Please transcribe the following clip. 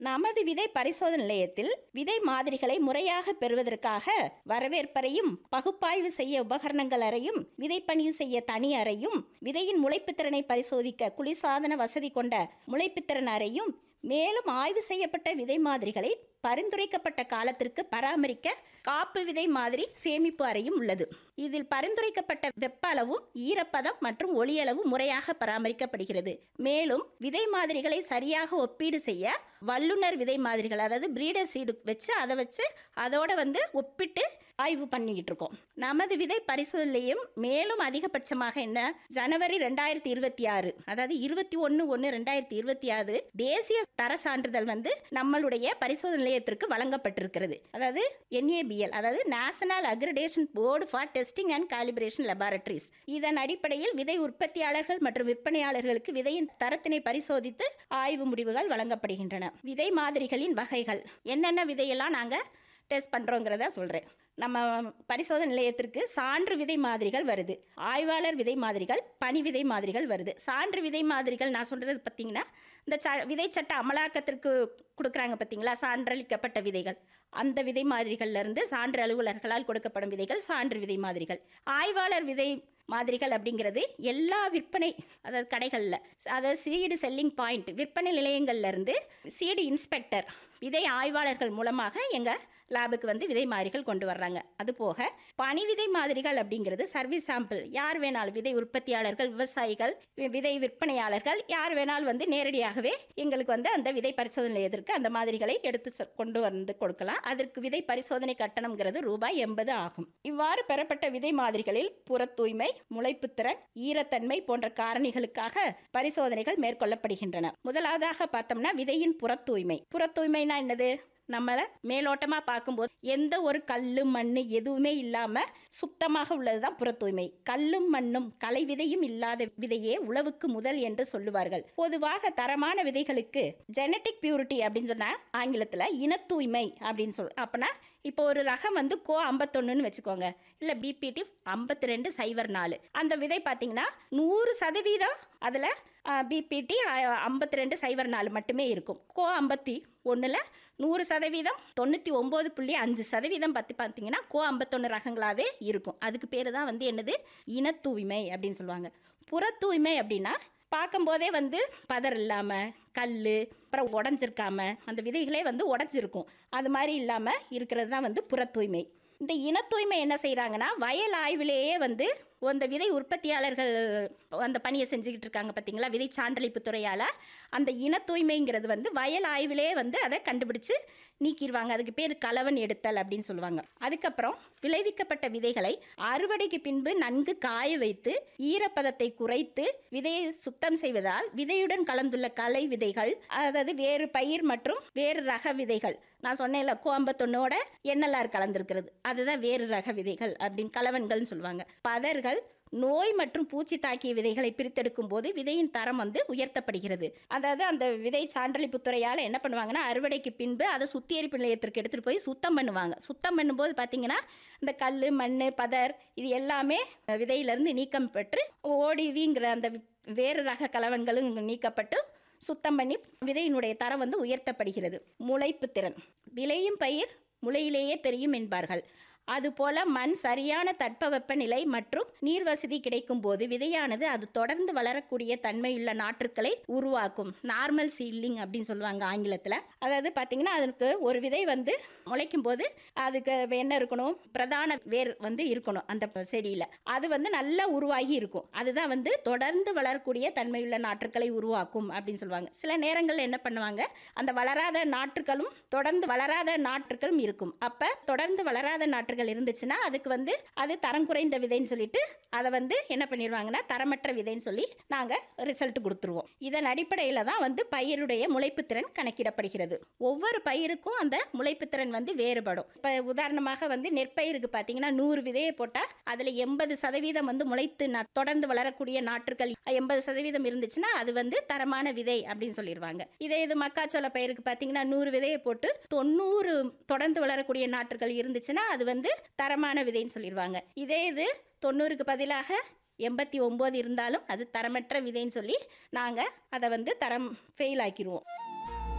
நமது விதை பரிசோதனை நிலையத்தில் விதை மாதிரிகளை முறையாக பெறுவதற்காக வரவேற்பறையும் பகுப்பாய்வு செய்ய உபகரணங்கள் அறையும் விதைப்பணிவு செய்ய தனி அறையும் விதையின் முளைப்புத்திறனை பரிசோதிக்க குளிர்சாதன வசதி கொண்ட முளைப்புத்திறன் அறையும் மேலும் ஆய்வு செய்யப்பட்ட விதை மாதிரிகளை பரிந்துரைக்கப்பட்ட காலத்திற்கு பராமரிக்க காப்பு விதை மாதிரி சேமிப்பு அறையும் உள்ளது இதில் பரிந்துரைக்கப்பட்ட வெப்ப அளவும் ஈரப்பதம் மற்றும் ஒளியளவு முறையாக பராமரிக்கப்படுகிறது மேலும் விதை மாதிரிகளை சரியாக ஒப்பீடு செய்ய வல்லுநர் விதை மாதிரிகள் அதாவது பிரீடர் சீடு வச்சு அதை வச்சு அதோட வந்து ஒப்பிட்டு ஆய்வு பண்ணிக்கிட்டு இருக்கோம் நமது விதை பரிசோதனையும் மேலும் அதிகபட்சமாக என்ன ஜனவரி ரெண்டாயிரத்தி இருபத்தி ஆறு அதாவது இருபத்தி ஒன்று ஒன்று ரெண்டாயிரத்தி இருபத்தி ஆறு தேசிய தர சான்றிதழ் வந்து நம்மளுடைய பரிசோதனை நிலையத்திற்கு வழங்கப்பட்டிருக்கிறது அதாவது என்ஏபிஎல் அதாவது national accreditation board for testing and calibration laboratories இதன் அடிப்படையில் விதை உற்பத்தியாளர்கள் மற்றும் விற்பனையாளர்களுக்கு விதையின் தரத்தினை பரிசோதித்து ஆய்வு முடிவுகள் வழங்கப்படுகின்றன விதை மாதிரிகளின் வகைகள் என்னென்ன விதையெல்லாம் நாங்கள் டெஸ்ட் பண்ணுறோங்கிறத சொல்கிறேன் நம்ம பரிசோதனை நிலையத்திற்கு சான்று விதை மாதிரிகள் வருது ஆய்வாளர் விதை மாதிரிகள் பனி விதை மாதிரிகள் வருது சான்று விதை மாதிரிகள் நான் சொல்கிறது பார்த்தீங்கன்னா இந்த ச விதை சட்ட அமலாக்கத்திற்கு கொடுக்குறாங்க பார்த்தீங்களா சான்றளிக்கப்பட்ட விதைகள் அந்த விதை மாதிரிகள்ல இருந்து சான்று அலுவலர்களால் கொடுக்கப்படும் விதைகள் சான்று விதை மாதிரிகள் ஆய்வாளர் விதை மாதிரிகள் அப்படிங்கிறது எல்லா விற்பனை அதாவது கடைகளில் அதாவது சீடு செல்லிங் பாயிண்ட் விற்பனை நிலையங்கள்ல இருந்து சீடு இன்ஸ்பெக்டர் விதை ஆய்வாளர்கள் மூலமாக எங்கள் லேபுக்கு வந்து விதை மாதிரிகள் கொண்டு வர்றாங்க அது போக பனி விதை மாதிரிகள் அப்படிங்கிறது சர்வீஸ் சாம்பிள் யார் வேணாலும் விதை உற்பத்தியாளர்கள் விவசாயிகள் வி- விதை விற்பனையாளர்கள் யார் வேணாலும் வந்து நேரடியாகவே எங்களுக்கு வந்து அந்த விதை பரிசோதனை நிலையத்திற்கு அந்த மாதிரிகளை எடுத்து செ- கொண்டு வந்து கொடுக்கலாம் அதற்கு விதை பரிசோதனை கட்டணம்ங்கிறது ரூபாய் எண்பது ஆகும் இவ்வாறு பெறப்பட்ட விதை மாதிரிகளில் புற தூய்மை முளைப்புத்திறன் ஈரத்தன்மை போன்ற காரணிகளுக்காக பரிசோதனைகள் மேற்கொள்ளப்படுகின்றன முதலாவதாக பார்த்தோம்னா விதையின் புற தூய்மை புற தூய்மைனா என்னது நம்மளை மேலோட்டமாக பார்க்கும்போது எந்த ஒரு கல்லு மண் எதுவுமே இல்லாமல் சுத்தமாக உள்ளதுதான் புற தூய்மை கல்லும் மண்ணும் கலை விதையும் இல்லாத விதையே உழவுக்கு முதல் என்று சொல்லுவார்கள் பொதுவாக தரமான விதைகளுக்கு ஜெனட்டிக் பியூரிட்டி அப்படின்னு சொன்னா ஆங்கிலத்தில் இன தூய்மை அப்படின்னு சொல் அப்போனா இப்போ ஒரு ரகம் வந்து கோ ஐம்பத்தொன்னுன்னு வச்சுக்கோங்க இல்லை பிபிடி ஐம்பத்தி ரெண்டு சைவர் நாலு அந்த விதை பார்த்தீங்கன்னா நூறு சதவீதம் அதில் பிபிடி ஐம்பத்தி ரெண்டு சைவர் நாலு மட்டுமே இருக்கும் கோ ஐம்பத்தி ஒன்றில் நூறு சதவீதம் தொண்ணூற்றி ஒம்பது புள்ளி அஞ்சு சதவீதம் பற்றி பார்த்தீங்கன்னா கோ ஐம்பத்தொன்று ரகங்களாகவே இருக்கும் அதுக்கு பேர் தான் வந்து என்னது இன தூய்மை அப்படின்னு சொல்லுவாங்க புற தூய்மை அப்படின்னா பார்க்கும்போதே வந்து பதர் இல்லாமல் கல் அப்புறம் உடஞ்சிருக்காம அந்த விதைகளே வந்து உடஞ்சிருக்கும் அது மாதிரி இல்லாமல் இருக்கிறது தான் வந்து புற தூய்மை இந்த இன தூய்மை என்ன செய்கிறாங்கன்னா வயல் ஆய்விலேயே வந்து அந்த விதை உற்பத்தியாளர்கள் அந்த பணியை செஞ்சுக்கிட்டு இருக்காங்க பார்த்தீங்களா விதை சான்றளிப்பு துறையால் அந்த இன தூய்மைங்கிறது வந்து வயல் ஆய்விலே வந்து அதை கண்டுபிடிச்சு நீக்கிடுவாங்க அதுக்கு பேர் கலவன் எடுத்தல் அப்படின்னு சொல்லுவாங்க அதுக்கப்புறம் விளைவிக்கப்பட்ட விதைகளை அறுவடைக்கு பின்பு நன்கு காய வைத்து ஈரப்பதத்தை குறைத்து விதையை சுத்தம் செய்வதால் விதையுடன் கலந்துள்ள களை விதைகள் அதாவது வேறு பயிர் மற்றும் வேறு ரக விதைகள் நான் சொன்னேன்ல கோம்பத்தொன்னோட எண்ணலார் கலந்திருக்கிறது அதுதான் வேறு ரக விதைகள் அப்படின்னு கலவன்கள்னு சொல்லுவாங்க பதர்கள் நோய் மற்றும் பூச்சி தாக்கிய விதைகளை பிரித்தெடுக்கும் போது விதையின் தரம் வந்து உயர்த்தப்படுகிறது அதாவது அந்த விதை சான்றளிப்பு துறையால் என்ன பண்ணுவாங்கன்னா அறுவடைக்கு பின்பு அதை சுத்திகரிப்பு நிலையத்திற்கு எடுத்துகிட்டு போய் சுத்தம் பண்ணுவாங்க சுத்தம் பண்ணும்போது பார்த்தீங்கன்னா இந்த கல் மண் பதர் இது எல்லாமே விதையிலிருந்து நீக்கம் பெற்று ஓடிவிங்கிற அந்த வி- வேறு ரக கலவன்களும் நீக்கப்பட்டு சுத்தம் பண்ணி விதையினுடைய தரம் வந்து உயர்த்தப்படுகிறது முளைப்பு திறன் விளையும் பயிர் முளையிலேயே பெரியும் என்பார்கள் அதுபோல மண் சரியான தட்பவெப்ப நிலை மற்றும் நீர் வசதி கிடைக்கும் போது விதையானது அது தொடர்ந்து வளரக்கூடிய தன்மையுள்ள நாற்றுக்களை உருவாக்கும் நார்மல் சீட்லிங் அப்படின்னு சொல்லுவாங்க ஆங்கிலத்தில் அதாவது பார்த்தீங்கன்னா அதுக்கு ஒரு விதை வந்து முளைக்கும் போது அதுக்கு என்ன இருக்கணும் பிரதான வேர் வந்து இருக்கணும் அந்த செடியில் அது வந்து நல்லா உருவாகி இருக்கும் அதுதான் வந்து தொடர்ந்து வளரக்கூடிய தன்மையுள்ள நாற்றுக்களை உருவாக்கும் அப்படின்னு சொல்லுவாங்க சில நேரங்களில் என்ன பண்ணுவாங்க அந்த வளராத நாற்றுகளும் தொடர்ந்து வளராத நாற்றுகளும் இருக்கும் அப்போ தொடர்ந்து வளராத நாற்றுகள் இருந்துச்சுன்னா அதுக்கு வந்து அது தரம் குறைந்த விதைன்னு சொல்லிட்டு அதை வந்து என்ன பண்ணிடுவாங்கன்னா தரமற்ற விதைன்னு சொல்லி நாங்கள் ரிசல்ட் கொடுத்துருவோம் இதன் அடிப்படையில் தான் வந்து பயிருடைய முளைப்புத்திறன் கணக்கிடப்படுகிறது ஒவ்வொரு பயிருக்கும் அந்த முளைப்புத்திறன் வந்து வேறுபடும் இப்போ உதாரணமாக வந்து நெற்பயிருக்கு பார்த்தீங்கன்னா நூறு விதையை போட்டால் அதில் எண்பது சதவீதம் வந்து முளைத்து ந- தொடர்ந்து வளரக்கூடிய நாற்றுகள் எண்பது சதவீதம் இருந்துச்சுன்னா அது வந்து தரமான விதை அப்படின்னு சொல்லிடுவாங்க இதே இது மக்காச்சோள பயிருக்கு பார்த்தீங்கன்னா நூறு விதையை போட்டு தொண்ணூறு தொடர்ந்து வளரக்கூடிய நாற்றுகள் இருந்துச்சுன்னா அது வந்து தரமான விதைன்னு சொல்லிடுவாங்க இதே இது தொண்ணூறுக்கு பதிலாக எண்பத்தி ஒம்பது இருந்தாலும் அது தரமற்ற விதைன்னு சொல்லி நாங்கள் அதை வந்து தரம் ஃபெயில் ஆக்கிடுவோம்